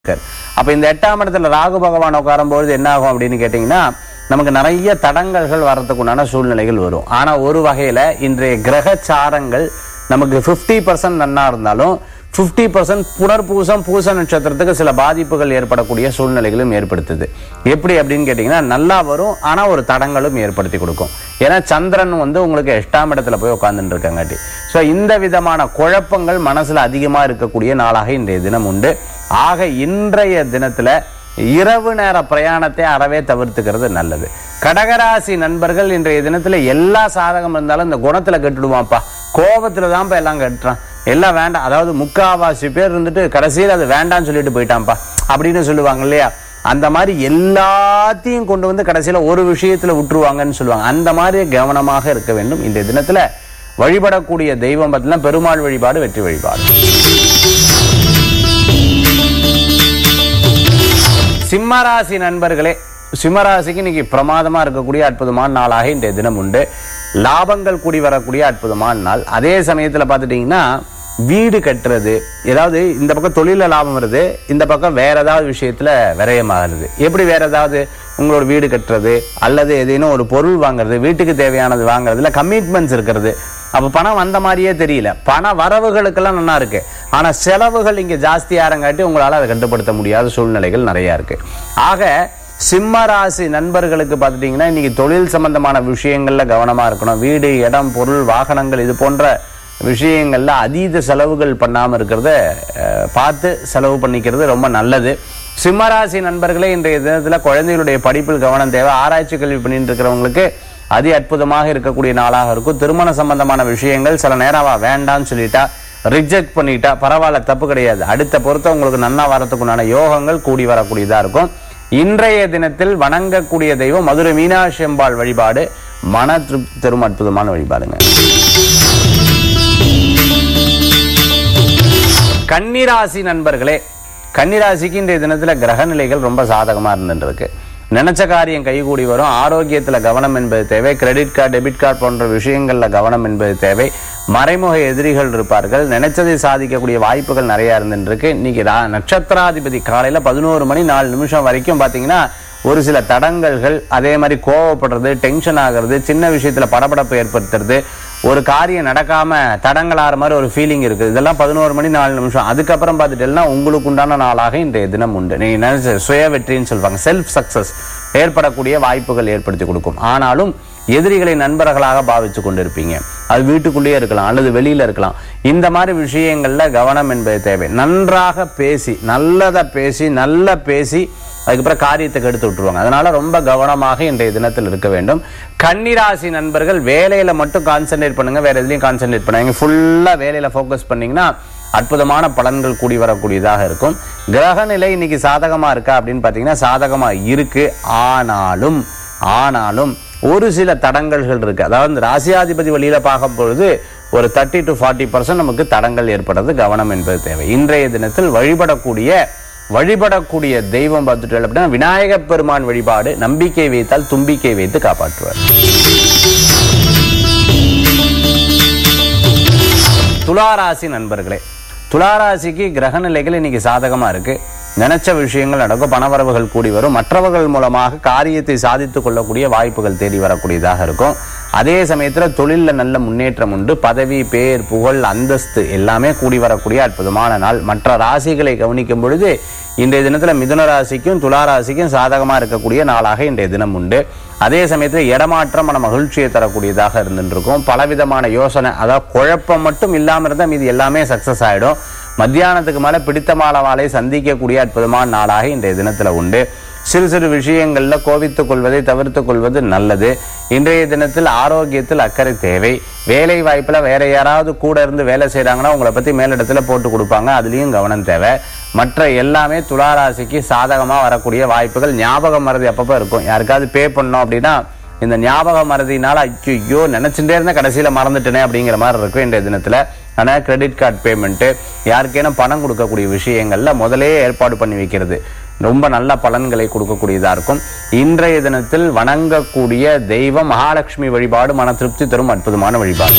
இருக்கார் அப்ப இந்த எட்டாம் இடத்துல ராகு பகவான் உட்காரும்பொழுது என்ன ஆகும் அப்படின்னு கேட்டீங்கன்னா நமக்கு நிறைய தடங்கல்கள் வர்றதுக்கு உண்டான சூழ்நிலைகள் வரும் ஆனா ஒரு வகையில இன்றைய கிரக சாரங்கள் நமக்கு 50% பர்சன்ட் நன்னா இருந்தாலும் 50% பர்சன்ட் புனர்பூசம் பூச நட்சத்திரத்துக்கு சில பாதிப்புகள் ஏற்படக்கூடிய சூழ்நிலைகளும் ஏற்படுத்துது எப்படி அப்படின்னு கேட்டீங்கன்னா நல்லா வரும் ஆனா ஒரு தடங்களும் ஏற்படுத்தி கொடுக்கும் ஏன்னா சந்திரன் வந்து உங்களுக்கு எட்டாம் இடத்துல போய் உட்கார்ந்துட்டு இருக்கங்காட்டி ஸோ இந்த விதமான குழப்பங்கள் மனசுல அதிகமா இருக்கக்கூடிய நாளாக இன்றைய தினம் உண்டு ஆக இன்றைய தினத்துல இரவு நேர பிரயாணத்தை அறவே தவிர்த்துக்கிறது நல்லது கடகராசி நண்பர்கள் இன்றைய தினத்துல எல்லா சாதகம் இருந்தாலும் இந்த குணத்துல கெட்டுடுவான்ப்பா கோபத்துல தான்ப்பா எல்லாம் கட்டுறான் எல்லாம் வேண்டாம் அதாவது முக்காவாசி பேர் இருந்துட்டு கடைசியில் அது வேண்டாம்னு சொல்லிட்டு போயிட்டான்ப்பா அப்படின்னு சொல்லுவாங்க இல்லையா அந்த மாதிரி எல்லாத்தையும் கொண்டு வந்து கடைசியில ஒரு விஷயத்துல விட்டுருவாங்கன்னு சொல்லுவாங்க அந்த மாதிரி கவனமாக இருக்க வேண்டும் இன்றைய தினத்துல வழிபடக்கூடிய தெய்வம் பார்த்தீங்கன்னா பெருமாள் வழிபாடு வெற்றி வழிபாடு சிம்மராசி நண்பர்களே சிம்மராசிக்கு இன்னைக்கு பிரமாதமா இருக்கக்கூடிய அற்புதமான நாளாக இன்றைய தினம் உண்டு லாபங்கள் கூடி வரக்கூடிய அற்புதமான நாள் அதே சமயத்துல பார்த்துட்டீங்கன்னா வீடு கட்டுறது ஏதாவது இந்த பக்கம் தொழில லாபம் வருது இந்த பக்கம் வேற ஏதாவது விஷயத்துல விரயமாகிறது எப்படி வேற ஏதாவது உங்களோட வீடு கட்டுறது அல்லது ஏதேனும் ஒரு பொருள் வாங்குறது வீட்டுக்கு தேவையானது வாங்குறதுல கமிட்மெண்ட்ஸ் இருக்கிறது அப்ப பணம் வந்த மாதிரியே தெரியல பண வரவுகளுக்கெல்லாம் நல்லா இருக்கு ஆனா செலவுகள் இங்க ஜாஸ்தியாரங்காட்டி உங்களால அதை கட்டுப்படுத்த முடியாத சூழ்நிலைகள் நிறைய இருக்கு ஆக சிம்ம ராசி நண்பர்களுக்கு பார்த்துட்டீங்கன்னா இன்னைக்கு தொழில் சம்பந்தமான விஷயங்கள்ல கவனமா இருக்கணும் வீடு இடம் பொருள் வாகனங்கள் இது போன்ற விஷயங்கள்ல அதீத செலவுகள் பண்ணாம இருக்கிறத அஹ், பார்த்து செலவு பண்ணிக்கிறது ரொம்ப நல்லது சிம்மராசி நண்பர்களே இன்றைய தினத்துல குழந்தைகளுடைய படிப்பில் கவனம் தேவை ஆராய்ச்சி கல்வி பண்ணிட்டு இருக்கிறவங்களுக்கு அதி அற்புதமாக இருக்கக்கூடிய நாளாக இருக்கும் திருமண சம்பந்தமான விஷயங்கள் சில நேரம் அவ வேண்டாம்னு சொல்லிட்டா ரிஜெக்ட் பண்ணிட்டா பரவாயில்ல தப்பு கிடையாது அடுத்த பொறுத்த உங்களுக்கு நன்னா வரத்துக்குண்டான யோகங்கள் கூடி வரக்கூடியதா இருக்கும் இன்றைய தினத்தில் வணங்கக்கூடிய தெய்வம் மதுரை மீனாட்சி அம்பாள் வழிபாடு மன திருப்தி தரும் அற்புதமான வழிபாடுங்க கன்னிராசி நண்பர்களே கன்னிராசிக்கு இன்றைய தினத்துல கிரக நிலைகள் ரொம்ப சாதகமா இருந்துட்டு இருக்கு நினைச்ச காரியம் கைகூடி வரும் ஆரோக்கியத்துல கவனம் என்பது தேவை கிரெடிட் கார்டு டெபிட் கார்டு போன்ற விஷயங்கள்ல கவனம் என்பது தேவை மறைமுக எதிரிகள் இருப்பார்கள் நினைச்சதை சாதிக்கக்கூடிய வாய்ப்புகள் நிறைய இருந்துட்டு இருக்கு இன்னைக்கு ரா- நட்சத்திராதிபதி காலையில பதினோரு மணி நாலு நிமிஷம் வரைக்கும் பாத்தீங்கன்னா ஒரு சில தடங்கல்கள் அதே மாதிரி கோவப்படுறது டென்ஷன் ஆகுறது சின்ன விஷயத்துல படபடப்பு ஏற்படுத்துறது ஒரு காரியம் நடக்காம தடங்களாற மாதிரி ஒரு ஃபீலிங் இருக்குது இதெல்லாம் பதினோரு மணி நாலு நிமிஷம் அதுக்கப்புறம் பார்த்துட்டேன்னா உங்களுக்கு உண்டான நாளாக இன்றைய தினம் உண்டு நீங்க நினைச்ச சுய வெற்றின்னு சொல்லுவாங்க செல்ஃப் சக்சஸ் ஏற்படக்கூடிய வாய்ப்புகள் ஏற்படுத்தி கொடுக்கும் ஆனாலும் எதிரிகளை நண்பர்களாக பாவிச்சு கொண்டிருப்பீங்க அது வீட்டுக்குள்ளேயே இருக்கலாம் அல்லது வெளியில இருக்கலாம் இந்த மாதிரி விஷயங்கள்ல கவனம் என்பது தேவை நன்றாக பேசி நல்லதை பேசி நல்ல பேசி அதுக்கப்புறம் காரியத்துக்கு எடுத்து விட்டுருவாங்க அதனால ரொம்ப கவனமாக இன்றைய தினத்தில் இருக்க வேண்டும் கன்னிராசி நண்பர்கள் வேலையில மட்டும் கான்சென்ட்ரேட் பண்ணுங்க வேற எதுலையும் கான்சென்ட்ரேட் பண்ணாங்க ஃபுல்லா வேலையில ஃபோக்கஸ் பண்ணீங்கன்னா அற்புதமான பலன்கள் கூடி வரக்கூடியதாக இருக்கும் கிரக நிலை இன்னைக்கு சாதகமா இருக்கா அப்படின்னு பாத்தீங்கன்னா சாதகமா இருக்கு ஆனாலும் ஆனாலும் ஒரு சில தடங்கல்கள் இருக்கு அதாவது இந்த ராசியாதிபதி வழியில பார்க்கும் பொழுது ஒரு தேர்ட்டி டு ஃபார்ட்டி பர்சன்ட் நமக்கு தடங்கள் ஏற்படுறது கவனம் என்பது தேவை இன்றைய தினத்தில் வழிபடக்கூடிய வழிபடக்கூடிய தெய்வம் பார்த்துட்டு அப்படின்னா விநாயகப் பெருமான் வழிபாடு நம்பிக்கை வைத்தால் தும்பிக்கை வைத்து காப்பாற்றுவார் துளாராசி நண்பர்களே துளாராசிக்கு கிரக நிலைகள் இன்னைக்கு சாதகமா இருக்கு நினைச்ச விஷயங்கள் நடக்கும் பணவரவுகள் கூடி வரும் மற்றவர்கள் மூலமாக காரியத்தை சாதித்துக் கொள்ளக்கூடிய வாய்ப்புகள் தேடி வரக்கூடியதாக இருக்கும் அதே சமயத்துல தொழில்ல நல்ல முன்னேற்றம் உண்டு பதவி பேர் புகழ் அந்தஸ்து எல்லாமே கூடி வரக்கூடிய அற்புதமான நாள் மற்ற ராசிகளை கவனிக்கும் பொழுது இன்றைய தினத்துல மிதுன ராசிக்கும் துலா ராசிக்கும் சாதகமா இருக்கக்கூடிய நாளாக இன்றைய தினம் உண்டு அதே சமயத்துல இடமாற்றம் மன மகிழ்ச்சியை தரக்கூடியதாக இருந்துட்டு இருக்கும் பலவிதமான யோசனை அதாவது குழப்பம் மட்டும் இல்லாம இருந்தா மீது எல்லாமே சக்சஸ் ஆயிடும் மத்தியானத்துக்கு மேல பிடித்தமானவாளை சந்திக்கக்கூடிய அற்புதமான நாளாக இன்றைய தினத்துல உண்டு சிறு சிறு விஷயங்கள்ல கோபித்துக் கொள்வதை தவிர்த்துக் கொள்வது நல்லது இன்றைய தினத்தில் ஆரோக்கியத்தில் அக்கறை தேவை வேலை வாய்ப்புல வேற யாராவது கூட இருந்து வேலை செய்றாங்கன்னா உங்களை பத்தி மேலிடத்துல போட்டு கொடுப்பாங்க அதுலயும் கவனம் தேவை மற்ற எல்லாமே துளாராசிக்கு சாதகமா வரக்கூடிய வாய்ப்புகள் ஞாபகம் மறதி அப்பப்போ இருக்கும் யாருக்காவது பே பண்ணோம் அப்படின்னா இந்த ஞாபக மறதினால ஐயோ நினைச்சுட்டே இருந்த கடைசியில மறந்துட்டேனே அப்படிங்கிற மாதிரி இருக்கும் இன்றைய தினத்துல ஆனா கிரெடிட் கார்டு பேமெண்ட் யாருக்கேனும் பணம் கொடுக்கக்கூடிய விஷயங்கள்ல முதலே ஏற்பாடு பண்ணி வைக்கிறது ரொம்ப நல்ல பலன்களை கொடுக்கக்கூடியதா இருக்கும் இன்றைய தினத்தில் வணங்கக்கூடிய தெய்வம் மகாலட்சுமி வழிபாடு மன திருப்தி தரும் அற்புதமான வழிபாடு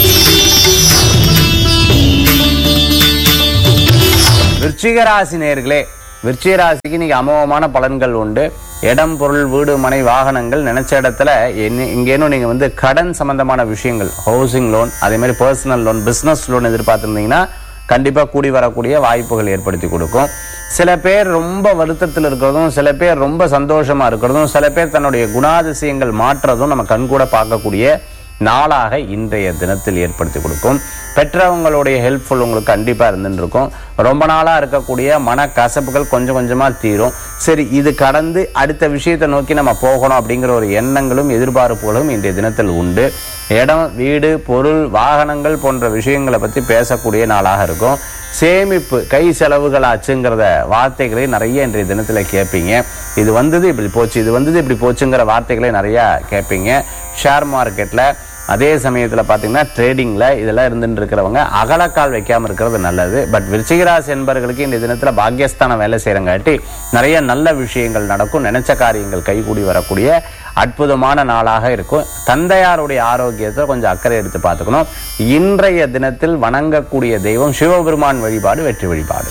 விருச்சிக ராசி நேர்களே விருச்சிக ராசிக்கு இன்னைக்கு அமோகமான பலன்கள் உண்டு இடம் பொருள் வீடு மனை வாகனங்கள் நினைச்ச இடத்துல என்ன- இங்கேனும் நீங்க வந்து கடன் சம்பந்தமான விஷயங்கள் ஹவுசிங் லோன் அதே மாதிரி பர்சனல் லோன் பிசினஸ் லோன் எதிர்பார்த்திருந்தீங்கன்னா கண்டிப்பா கூடி வரக்கூடிய வாய்ப்புகள் ஏற்படுத்தி கொடுக்கும் சில பேர் ரொம்ப வருத்தத்தில் இருக்கிறதும் சில பேர் ரொம்ப சந்தோஷமா இருக்கிறதும் சில பேர் தன்னுடைய குணாதிசயங்கள் மாற்றுறதும் நம்ம கண்கூட பார்க்கக்கூடிய நாளாக இன்றைய தினத்தில் ஏற்படுத்தி கொடுக்கும் பெற்றவங்களுடைய ஹெல்ப்ஃபுல் உங்களுக்கு கண்டிப்பா இருந்துட்டு இருக்கும் ரொம்ப நாளா இருக்கக்கூடிய மன கசப்புகள் கொஞ்சம் கொஞ்சமா தீரும் சரி இது கடந்து அடுத்த விஷயத்தை நோக்கி நம்ம போகணும் அப்படிங்கிற ஒரு எண்ணங்களும் எதிர்பார்ப்புகளும் இன்றைய தினத்தில் உண்டு இடம் வீடு பொருள் வாகனங்கள் போன்ற விஷயங்களை பத்தி பேசக்கூடிய நாளாக இருக்கும் சேமிப்பு கை செலவுகள் ஆச்சுங்கிறத வார்த்தைகளை நிறைய இன்றைய தினத்துல கேட்பீங்க இது வந்தது இப்படி போச்சு இது வந்தது இப்படி போச்சுங்கிற வார்த்தைகளை நிறைய கேட்பீங்க ஷேர் மார்க்கெட்ல அதே சமயத்துல பாத்தீங்கன்னா ட்ரேடிங்ல இதெல்லாம் இருந்துட்டு இருக்கிறவங்க அகலக்கால் வைக்காம இருக்கிறது நல்லது பட் விருச்சிகராசி என்பவர்களுக்கு இந்த தினத்துல பாக்கியஸ்தானம் வேலை செய்யறங்காட்டி நிறைய நல்ல விஷயங்கள் நடக்கும் நினைச்ச காரியங்கள் கைகூடி வரக்கூடிய அற்புதமான நாளாக இருக்கும் தந்தையாருடைய ஆரோக்கியத்தை கொஞ்சம் அக்கறை எடுத்து பார்த்துக்கணும் இன்றைய தினத்தில் வணங்கக்கூடிய தெய்வம் சிவபெருமான் வழிபாடு வெற்றி வழிபாடு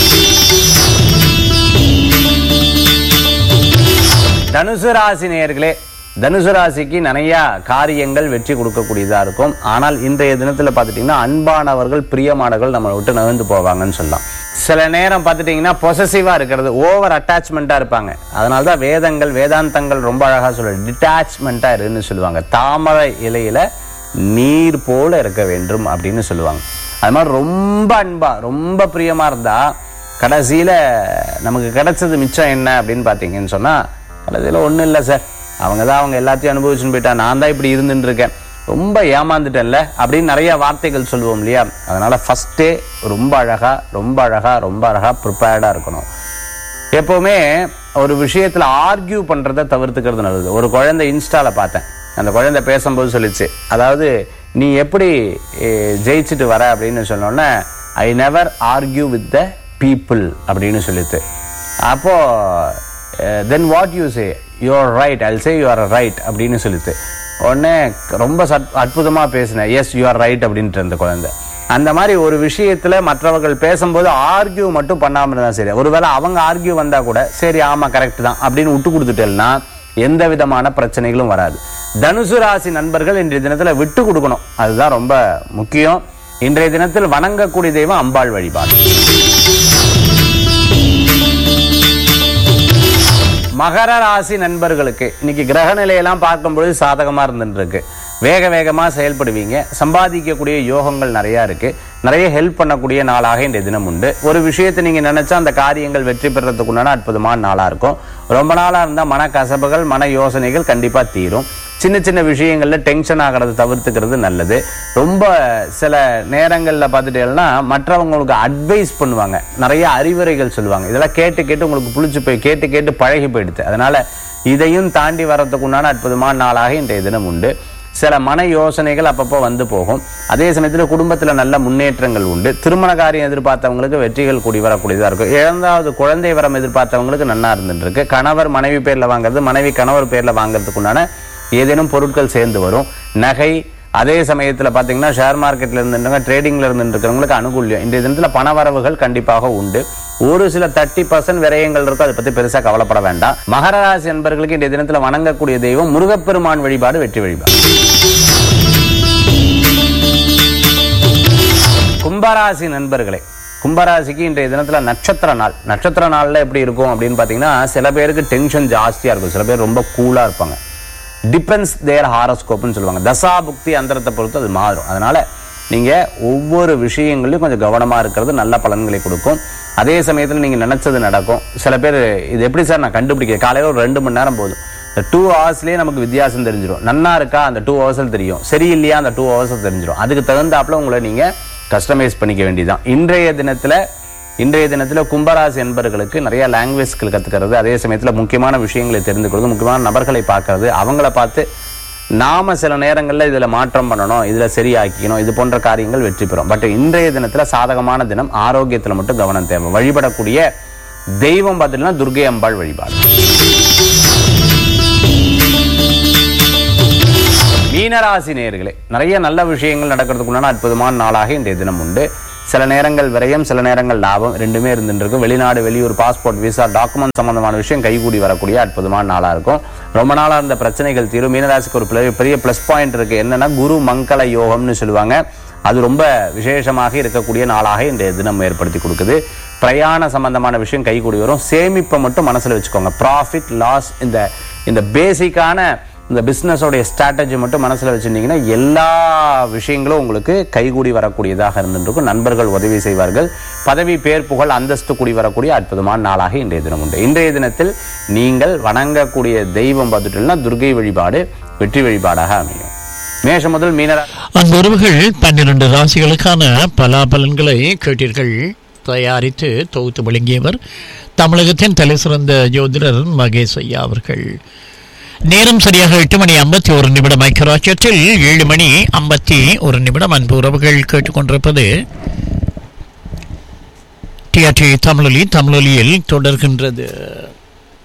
தனுசு ராசி நேயர்களே தனுசு ராசிக்கு நிறைய காரியங்கள் வெற்றி கொடுக்கக்கூடியதா இருக்கும் ஆனால் இன்றைய தினத்துல பார்த்துட்டீங்கன்னா அன்பானவர்கள் பிரியமானவர்கள் நம்மளை விட்டு நகர்ந்து போவாங்கன்னு சொல்லலாம் சில நேரம் பார்த்துட்டீங்கன்னா பொசசிவா இருக்கிறது ஓவர் அட்டாச்மெண்ட்டா இருப்பாங்க அதனால தான் வேதங்கள் வேதாந்தங்கள் ரொம்ப அழகா சொல்ல டிட்டாச்மெண்ட்டா இருன்னு சொல்லுவாங்க தாமரை இலையில நீர் போல இருக்க வேண்டும் அப்படின்னு சொல்லுவாங்க அது மாதிரி ரொம்ப அன்பா ரொம்ப பிரியமா இருந்தா கடைசியில நமக்கு கிடைச்சது மிச்சம் என்ன அப்படின்னு பார்த்தீங்கன்னு சொன்னா கடைசியில ஒண்ணும் இல்லை சார் அவங்க தான் அவங்க எல்லாத்தையும் அனுபவிச்சுன்னு போயிட்டா நான் தான் இப்படி இருந்துட்டு இருக்கேன் ரொம்ப ஏமாந்துட்டேன்ல அப்படின்னு நிறைய வார்த்தைகள் சொல்லுவோம் இல்லையா அதனால ஃபர்ஸ்டே ரொம்ப அழகா ரொம்ப அழகா ரொம்ப அழகா ப்ரிப்பேர்டா இருக்கணும் எப்பவுமே ஒரு விஷயத்துல ஆர்கியூ பண்றதை தவிர்த்துக்கிறது நல்லது ஒரு குழந்தை இன்ஸ்டால பார்த்தேன் அந்த குழந்தை பேசும்போது சொல்லிச்சு அதாவது நீ எப்படி eh, ஜெயிச்சுட்டு வர அப்படின்னு சொன்னோன்னே I never argue with the people அப்படின்னு சொல்லிட்டு அப்போ then what you say you are right I say you are right அப்படின்னு சொல்லிட்டு உடனே ரொம்ப சட் அற்புதமா பேசினேன் எஸ் யூ ஆர் ரைட் அப்படின்ட்டு அந்த குழந்தை அந்த மாதிரி ஒரு விஷயத்துல மற்றவர்கள் பேசும்போது ஆர்கியூ மட்டும் பண்ணாம இருந்தா சரி ஒருவேளை அவங்க ஆர்கியூ வந்தா கூட சரி ஆமா கரெக்ட் தான் அப்படின்னு விட்டு கொடுத்துட்டேன்னா எந்த விதமான பிரச்சனைகளும் வராது தனுசு ராசி நண்பர்கள் இன்றைய தினத்துல விட்டு கொடுக்கணும் அதுதான் ரொம்ப முக்கியம் இன்றைய தினத்தில் வணங்கக்கூடிய தெய்வம் அம்பாள் வழிபாடு மகர ராசி நண்பர்களுக்கு இன்னைக்கு கிரக நிலையெல்லாம் பார்க்கும்பொழுது சாதகமா இருந்துட்டு இருக்கு வேக வேகமா செயல்படுவீங்க சம்பாதிக்கக்கூடிய யோகங்கள் நிறைய இருக்கு நிறைய ஹெல்ப் பண்ணக்கூடிய நாளாக இன்றைய தினம் உண்டு ஒரு விஷயத்தை நீங்க நினைச்சா அந்த காரியங்கள் வெற்றி பெறறதுக்கு உண்டான அற்புதமான நாளா இருக்கும் ரொம்ப நாளா இருந்தா மன கசப்புகள் மன யோசனைகள் கண்டிப்பா தீரும் சின்ன சின்ன விஷயங்கள்ல டென்ஷன் ஆகிறத தவிர்த்துக்கிறது நல்லது ரொம்ப சில நேரங்கள்ல பார்த்துட்டீங்கன்னா மற்றவங்களுக்கு அட்வைஸ் பண்ணுவாங்க நிறைய அறிவுரைகள் சொல்லுவாங்க இதெல்லாம் கேட்டு கேட்டு உங்களுக்கு புளிச்சு போய் கேட்டு கேட்டு பழகி போயிடுது அதனால இதையும் தாண்டி வர்றதுக்கு உண்டான அற்புதமான நாளாக இன்றைய தினம் உண்டு சில மன யோசனைகள் அப்பப்போ வந்து போகும் அதே சமயத்துல குடும்பத்துல நல்ல முன்னேற்றங்கள் உண்டு திருமண காரியம் எதிர்பார்த்தவங்களுக்கு வெற்றிகள் கூடி வரக்கூடியதா இருக்கும் இரண்டாவது குழந்தை வரம் எதிர்பார்த்தவங்களுக்கு நன்னா இருந்துட்டு இருக்கு கணவர் மனைவி பேர்ல வாங்குறது மனைவி கணவர் பேர்ல வாங்குறதுக்கு உண்டான ஏதேனும் பொருட்கள் சேர்ந்து வரும் நகை அதே சமயத்துல பாத்தீங்கன்னா ஷேர் மார்க்கெட்ல இருந்துருங்க ட்ரேடிங்ல இருந்துட்டு இருக்கிறவங்களுக்கு அனுகூல்யம் இன்றைய தினத்துல பண வரவுகள் கண்டிப்பாக உண்டு ஒரு சில தேர்ட்டி பர்சன்ட் விரயங்கள் இருக்கும் அதை பத்தி பெருசா கவலைப்பட வேண்டாம் மகர ராசி என்பர்களுக்கு இன்றைய தினத்துல வணங்கக்கூடிய தெய்வம் முருகப்பெருமான் வழிபாடு வெற்றி வழிபாடு கும்பராசி நண்பர்களே கும்பராசிக்கு இன்றைய தினத்துல நட்சத்திர நாள் நட்சத்திர நாள்ல எப்படி இருக்கும் அப்படின்னு பாத்தீங்கன்னா சில பேருக்கு டென்ஷன் ஜாஸ்தியா இருக்கும் சில பேர் ரொம்ப கூலா இருப்பாங்க டிபெண்ட்ஸ் தேர் ஹாரோஸ்கோப்னு சொல்லுவாங்க தசா புக்தி அந்தரத்தை பொறுத்து அது மாறும் அதனால நீங்க ஒவ்வொரு விஷயங்களையும் கொஞ்சம் கவனமா இருக்கிறது நல்ல பலன்களை கொடுக்கும் அதே சமயத்துல நீங்க நினைச்சது நடக்கும் சில பேர் இது எப்படி சார் நான் கண்டுபிடிக்கிறேன் காலையில ஒரு ரெண்டு மணி நேரம் போதும் இந்த டூ ஹவர்ஸ்லயே நமக்கு வித்தியாசம் தெரிஞ்சிடும் நன்னா இருக்கா அந்த டூ ஹவர்ஸில் தெரியும் சரியில்லையா அந்த டூ ஹவர்ஸில் தெரிஞ்சிடும் அதுக்கு தகுந்தாப்புல உங்களை நீங்க கஸ்டமைஸ் பண்ணிக்க வேண்டியதுதான் இன்றைய தினத்துல இன்றைய தினத்துல கும்பராசி என்பர்களுக்கு நிறைய லாங்குவேஜ்கள் கத்துக்கிறது அதே சமயத்துல முக்கியமான விஷயங்களை தெரிந்து கொள்வது முக்கியமான நபர்களை பார்க்கறது அவங்கள பார்த்து நாம சில நேரங்கள்ல இதுல மாற்றம் பண்ணணும் இதுல சரியாக்கிக்கணும் இது போன்ற காரியங்கள் வெற்றி பெறும் பட் இன்றைய தினத்துல சாதகமான தினம் ஆரோக்கியத்துல மட்டும் கவனம் தேவை வழிபடக்கூடிய தெய்வம் பார்த்தீங்கன்னா துர்கை அம்பாள் வழிபாடு மீனராசி நேயர்களே நிறைய நல்ல விஷயங்கள் நடக்கிறதுக்குண்டான அற்புதமான நாளாக இன்றைய தினம் உண்டு சில நேரங்கள் விரயம் சில நேரங்கள் லாபம் ரெண்டுமே இருந்துட்டு இருக்கும் வெளிநாடு வெளியூர் பாஸ்போர்ட் விசா டாக்குமெண்ட் சம்பந்தமான விஷயம் கைகூடி வரக்கூடிய அற்புதமான நாளா இருக்கும் ரொம்ப நாளா இருந்த பிரச்சனைகள் தீரும் மீனராசிக்கு ஒரு பெரிய- பெரிய ப்ளஸ் பாயிண்ட் இருக்கு என்னன்னா குரு மங்கள யோகம்னு சொல்லுவாங்க அது ரொம்ப விசேஷமாக இருக்கக்கூடிய நாளாக இன்றைய தினம் ஏற்படுத்தி கொடுக்குது பிரயாண சம்பந்தமான விஷயம் கைகூடி வரும் சேமிப்பை மட்டும் மனசுல வச்சுக்கோங்க ப்ராஃபிட் லாஸ் இந்த இந்த பேசிக்கான இந்த பிஸ்னஸோடைய ஸ்ட்ராட்டஜி மட்டும் மனசுல வச்சிருந்தீங்கன்னா எல்லா விஷயங்களும் உங்களுக்கு கைகூடி வரக்கூடியதாக இருந்துருக்கும் நண்பர்கள் உதவி செய்வார்கள் பதவி பேர் புகழ் அந்தஸ்து கூடி வரக்கூடிய அற்புதமான நாளாக இன்றைய தினம் உண்டு இன்றைய தினத்தில் நீங்கள் வணங்கக்கூடிய தெய்வம் பார்த்துட்டீங்கன்னா துர்கை வழிபாடு வெற்றி வழிபாடாக அமையும் மேஷம் முதல் மீனரா அந்த உறவுகள் பன்னிரண்டு ராசிகளுக்கான பலாபலன்களை கேட்டீர்கள் தயாரித்து தொகுத்து வழங்கியவர் தமிழகத்தின் தலை சிறந்த ஜோதிடர் மகேஷ் ஐயா அவர்கள் நேரம் சரியாக எட்டு மணி ஐம்பத்தி ஒரு நிமிடம் ஐக்கியராட்சியத்தில் ஏழு மணி ஐம்பத்தி ஒரு நிமிடம் அன்பு உறவுகள் கேட்டுக்கொண்டிருப்பது டிஆர்டி தமிழொலி தமிழொலியில் தொடர்கின்றது